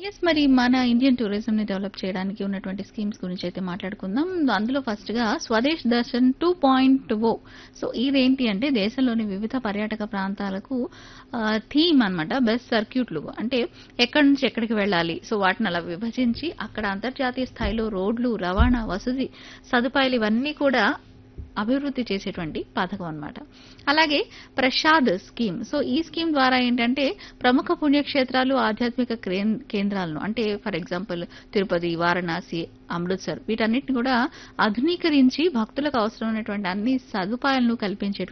Yes. మరి మన Indian టూరిజంని develop చేయడానికి ఉన్నటువంటి స్కీమ్స్ గురించి అయితే మాట్లాడుకుందాం. అందులో ఫస్ట్‌గా స్వదేశ్ దర్శన్ 2.0 సో ఇదేంటి అంటే దేశంలోని వివిధ పర్యాటక ప్రాంతాలకు ఆహ్, థీమ్ అన్నమాట. బెస్ట్ సర్క్యూట్లు అంటే ఎక్కడి నుంచి ఎక్కడికి వెళ్ళాలి. సో వాటిని అలా విభజించి అక్కడ అంతర్జాతీయ స్థాయిలో రోడ్లు, రవాణా, వసతి సదుపాయాలు ఇవన్నీ కూడా అభివృద్ధి చేసేటువంటి పథకం అన్నమాట. అలాగే ప్రసాద్ స్కీమ్. సో ఈ స్కీమ్ ద్వారా ఏంటంటే ప్రముఖ పుణ్యక్షేత్రాలు, ఆధ్యాత్మిక క్రేన్ కేంద్రాలను అంటే ఫర్ ఎగ్జాంపుల్ తిరుపతి, వారణాసి, అమృత్సర్ వీటన్నిటిని కూడా ఆధునీకరించి భక్తులకు అవసరమైనటువంటి అన్ని సదుపాయాలను కల్పించేటువంటి